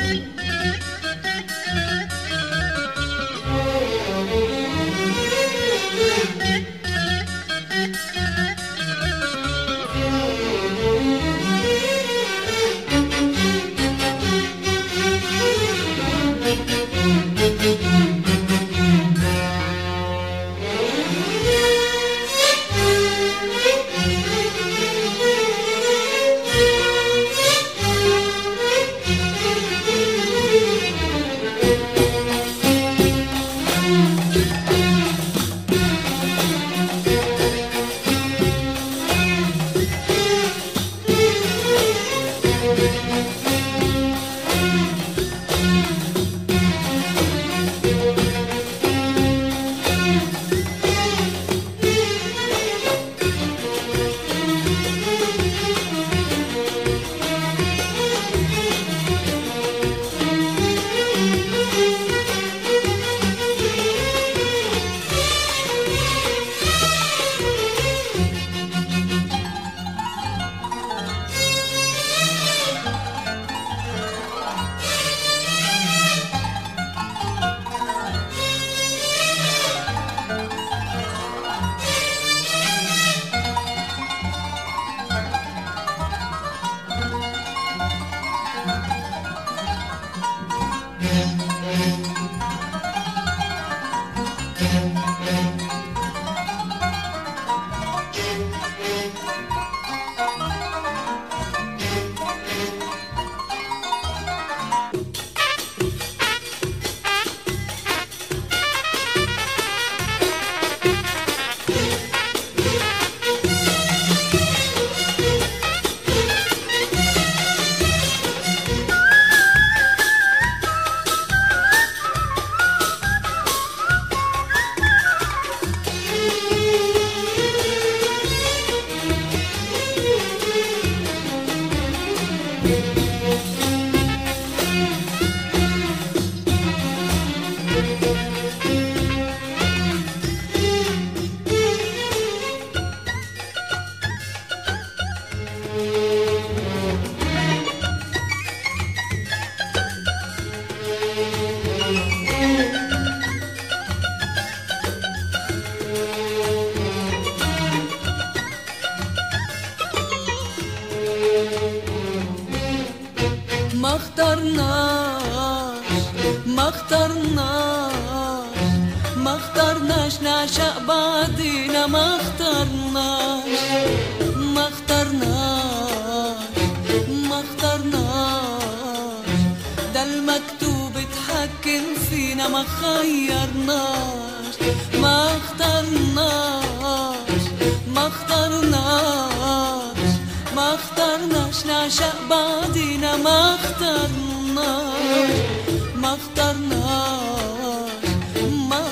ما اخترناش ما اخترناش ما اخترناش نعشق بعضينا ما اخترناش ما اخترناش ما اخترناش ده المكتوب اتحكم فينا ما خيرناش ما اخترناش ما اخترناش ما اخترناش نعشق بعضينا ما اخترناش ما اخترناش ما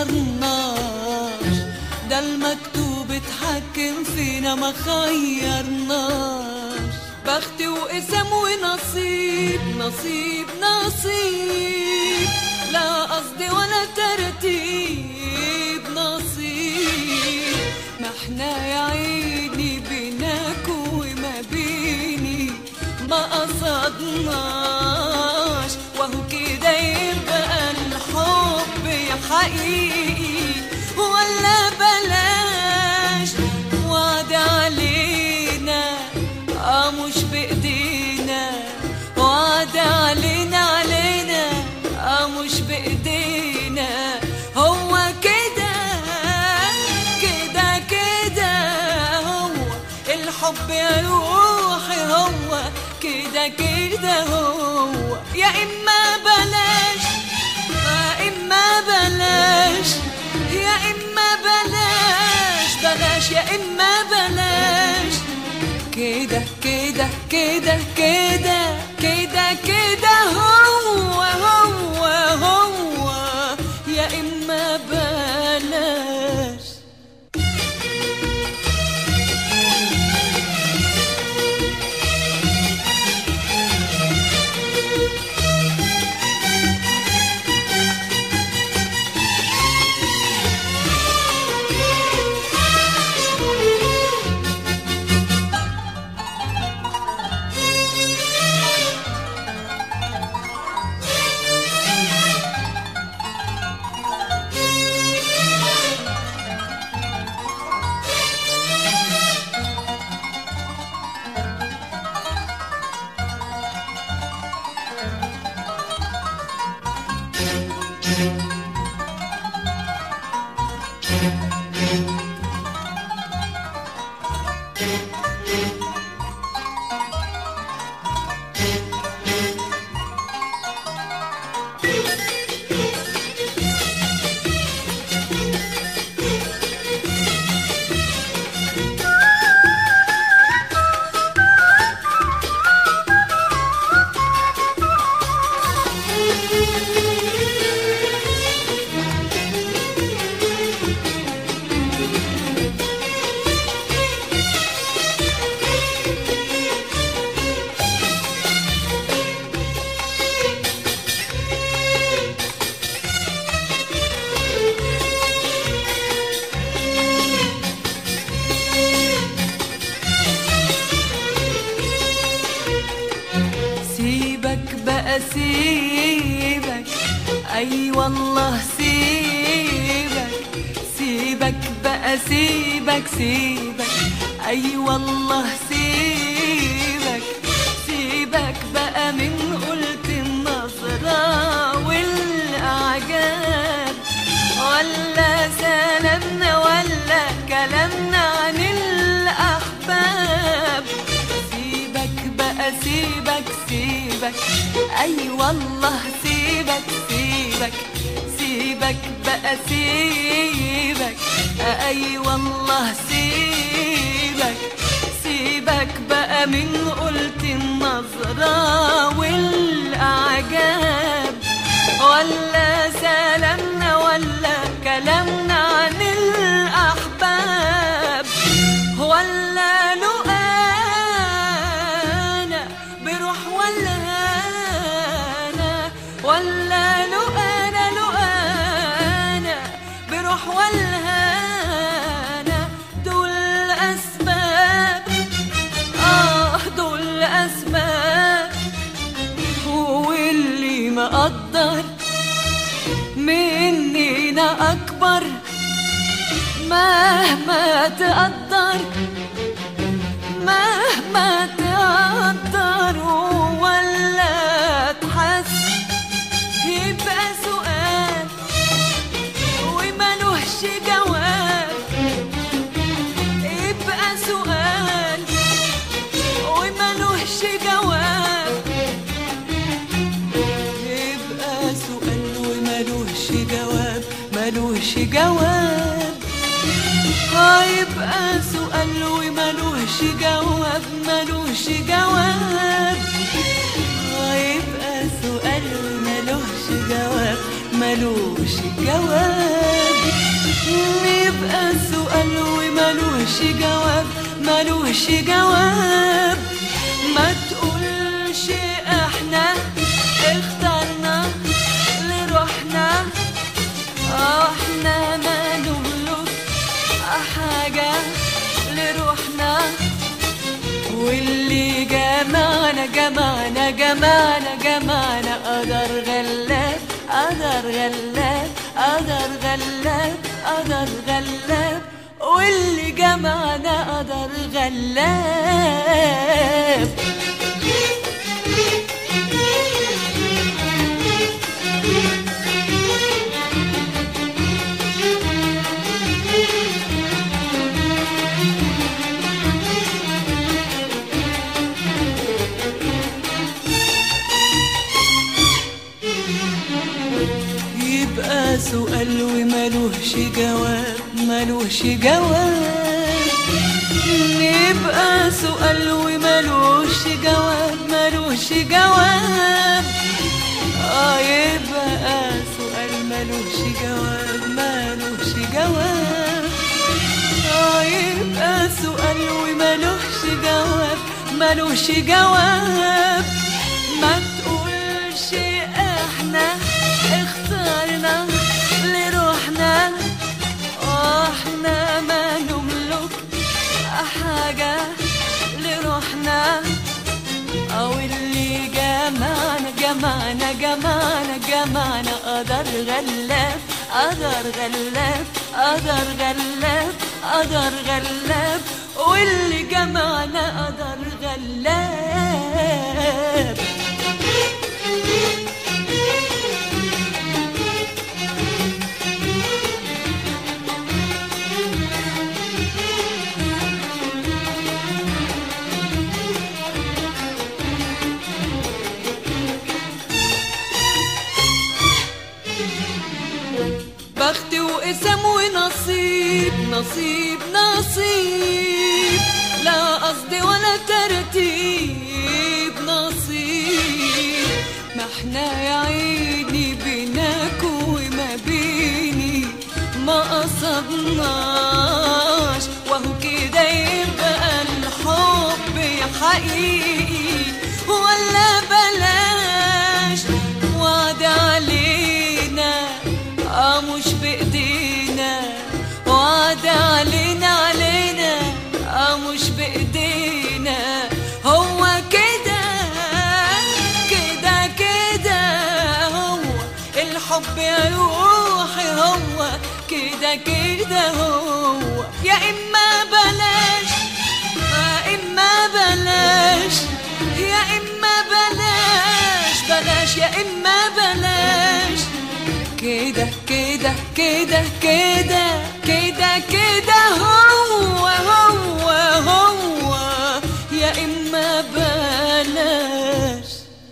اخترناش ده المكتوب اتحكم فينا ما خيرناش بختي وقسم ونصيب نصيب نصيب لا قصدي ولا ترتيب نصيب ما احنا يا عيني بينك وما بيني ما قصدناش وهو كده يبقى الحب يا حقيقي ولا بلاش وعد علينا اه مش بايدينا وعد علينا علينا اه مش بايدينا هو كده كده كده هو الحب يا روحي هو كده كده هو يا اما بلاش يا اما بلاش يا اما بلاش بلاش يا اما بلاش كده كده كده كده كده كده هو هو هو يا اما بلاش سيبك بقى سيبك اي والله سيبك سيبك بقى سيبك سيبك اي والله سيبك سيبك بقى من قلت النظرة والاعجاب ولا سلامنا ولا كلامنا عن الاحباب سيبك بقى سيبك سيبك اي والله سيبك سيبك سيبك بقى سيبك اي والله سيبك سيبك بقى من قلت النظرة والاعجاب ولا سلامنا ولا كلامنا عن الاحباب ولا لقانا بروح ولا انا ولا لقانا لقانا بروح ولا انا دول اسباب اه دول اسباب واللي مقدر مننا اكبر مهما تقدر مهما تقدر ولا تحس يبقى سؤال وملوش جواب يبقى سؤال وملوش جواب يبقى سؤال وملوش جواب ملوش جواب هيبقى سؤال وملوش جواب ملوش جواب هيبقى سؤال وملوش جواب ملوش جواب يبقى سؤال وملوش جواب ملوش جواب ما تقولش احنا اخترنا لروحنا احنا ما نملك حاجة لروحنا واللي جمعنا جمعنا جمعنا جمعنا قدر غلاب قدر غلاب قدر غلاب قدر غلاب واللي جمعنا قدر غلاب يبقى سؤال وملوش جواب ملوش جواب يبقى سؤال وملوش جواب ملوش جواب اه يبقى سؤال ملوش جواب ملوش جواب اه يبقى سؤال وملوش جواب ملوش جواب ما تقولش احنا اخترنا لروحنا احنا ما نملك حاجة لروحنا او اللي جمعنا جمعنا جمعنا جمعنا قدر غلاب قدر غلاب قدر غلاب قدر غلاب واللي جمعنا قدر غلاب نصيب نصيب لا قصد ولا ترتيب نصيب ما احنا يا عيني بينك وما بيني ما قصدناش وهو كده يبقى الحب حقيقي ولا بلاش وعد علينا اه مش بايدينا وعد علينا علينا اه مش بايدينا هو كده كده كده هو الحب يا روحي هو كده كده هو يا اما بلاش يا اما بلاش يا اما بلاش بلاش يا اما بلاش كده كده كده كده كده كده هو هو هو يا اما بلاش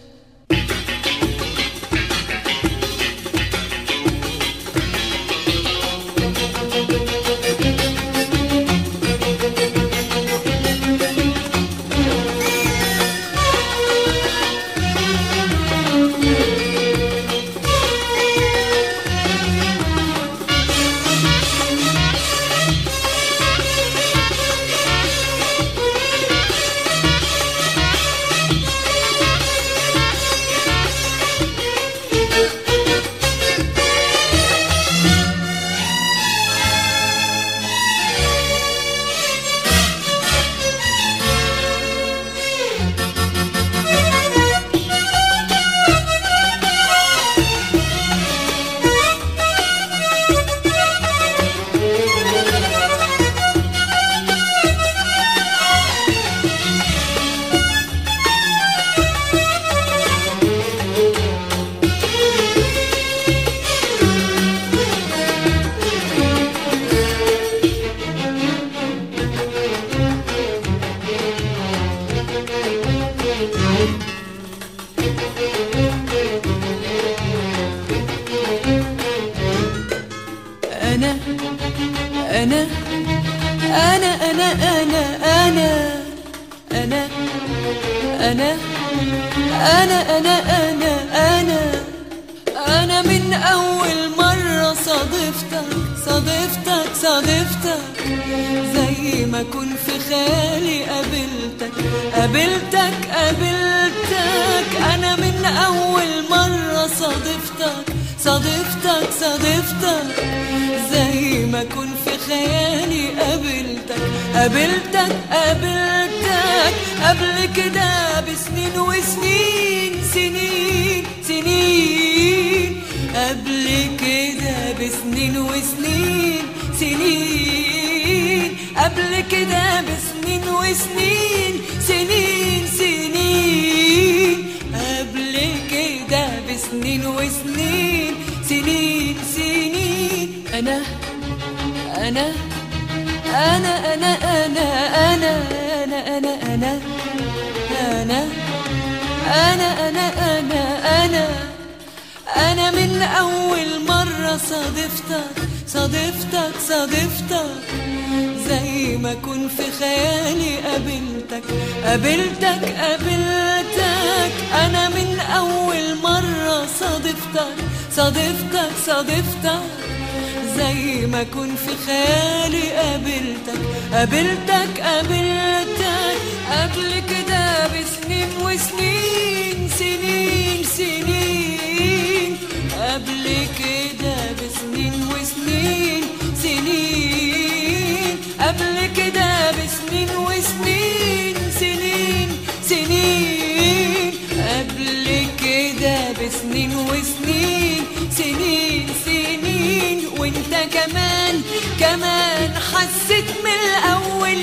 أنا أنا أنا أنا أنا أنا أنا أنا أنا أنا أنا أنا أنا من أول مرة صادفتك صادفتك صادفتك زي ما كن في خيالي قابلتك قابلتك قابلتك أنا من أول مرة صادفتك صادفتك صادفتك زي ما كن في خيالي قابلتك قابلتك قابلتك قبل كده بسنين وسنين سنين سنين قبل كده بسنين وسنين سنين قبل كده بسنين وسنين سنين سنين قبل كده بسنين وسنين سنين سنين أنا أنا أنا أنا أنا أنا أنا أنا أنا أنا أنا أنا أنا أنا أنا من أول مرة صادفتك صادفتك صادفتك زي ما كن في خيالي قابلتك قابلتك قابلتك أنا من أول مرة صادفتك صادفتك صادفتك زي ما كن في خيالي قابلتك قابلتك قابلتك قبل كده بسنين وسنين سنين سنين قبل كده بسنين وسنين سنين قبل كده بسنين وسنين سنين سنين قبل كده بسنين وسنين سنين سنين وانت كمان كمان حسيت من الاول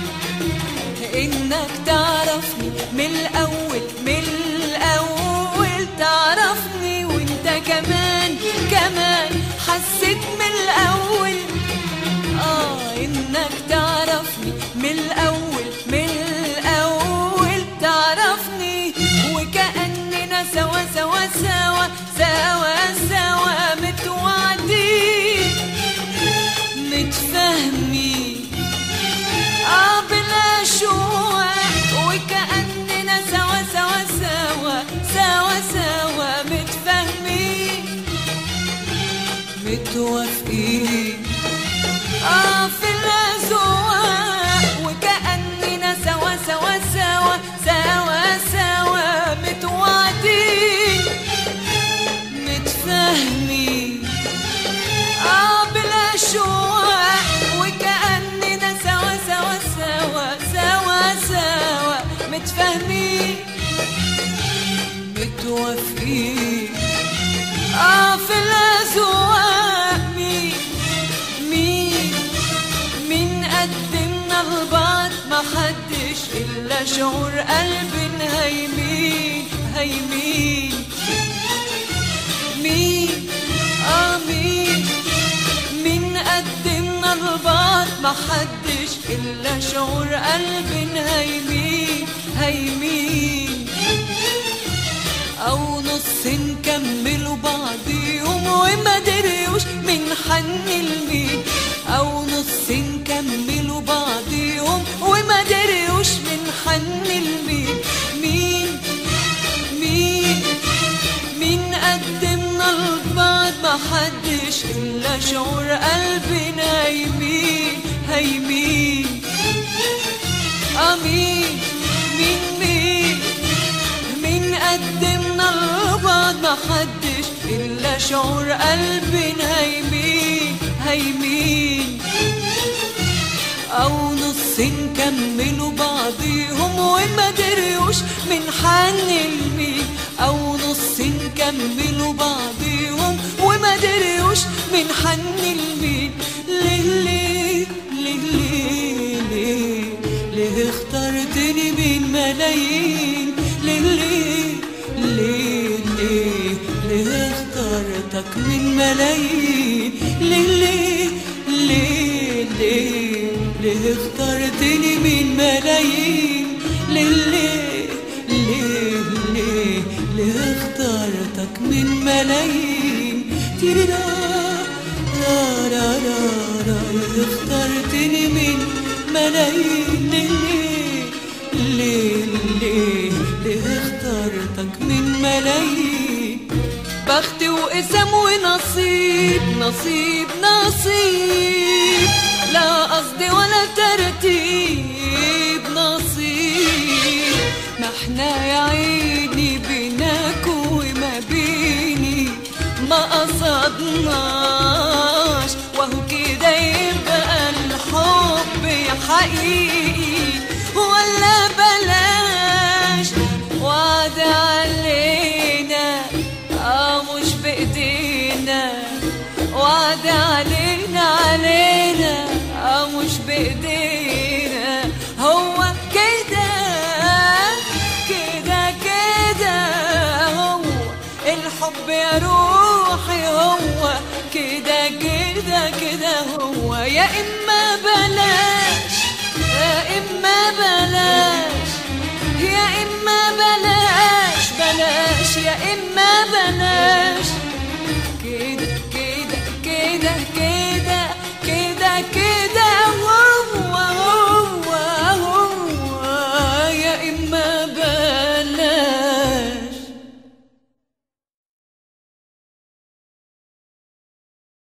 انك تعرفني من الاول من الاول تعرفني وانت كمان كمان حسيت من الاول اه انك تعرفني من الاول من الاول تعرفني وكاننا سوا سوا سوا سوا سوا متوعدين متفاهمين متوافقين اه في الأذواق وكأننا سوا سوا سوا سوا سوا متوعدين متفاهمين اه بالأشواق وكأننا سوا سوا سوا سوا سوا متفاهمين متوافقين اه في الأذواق مين مين مين قدمنا لبعض ما حدش إلا شعور قلبنا هيمين هيمين مين اه مين مين قدمنا لبعض ما حدش إلا شعور قلبنا هيمين هيمين أو نص نكملوا بعضيهم وما دريوش من حن المين أو نص نكملوا بعضيهم وما دريوش من حن المين مين مين مين قدمنا لبعض ما حدش إلا شعور قلبنا هيمين هيمين أمين مين مين مين قدمنا لبعض ما حدش إلا شعور قلبنا هيمين هيمين أو نص نكملوا بعضيهم وما دريوش من حن المين أو نص نكملوا بعضيهم وما دريوش من حن المين ليه ليه ليه ليه ليه ليه اخترتني بين ملايين ليه ليه ليه ليه ليه اخترتك من ملايين ليه ليه ليه ليه ليه اخترتني من ملايين ليه ليه ليه ليه ليه اخترتك من ملايين تيريرا را را را را ليه اخترتني من ملايين ليه ليه ليه ليه اخترتك من ملايين بخت وقسم ونصيب نصيب نصيب لا قصدي ولا ترتيب نصيب ما احنا يا عيني بينك وما بيني ما قصدناش وهو كده يبقى الحب حقيقي ولا بلاش وعد علينا اه مش بايدينا وعد علينا علينا اه مش بايدينا هو كده كده كده هو الحب يا روحي هو كده كده كده هو يا اما بلاش يا اما بلاش يا اما بلاش بلاش يا اما بلاش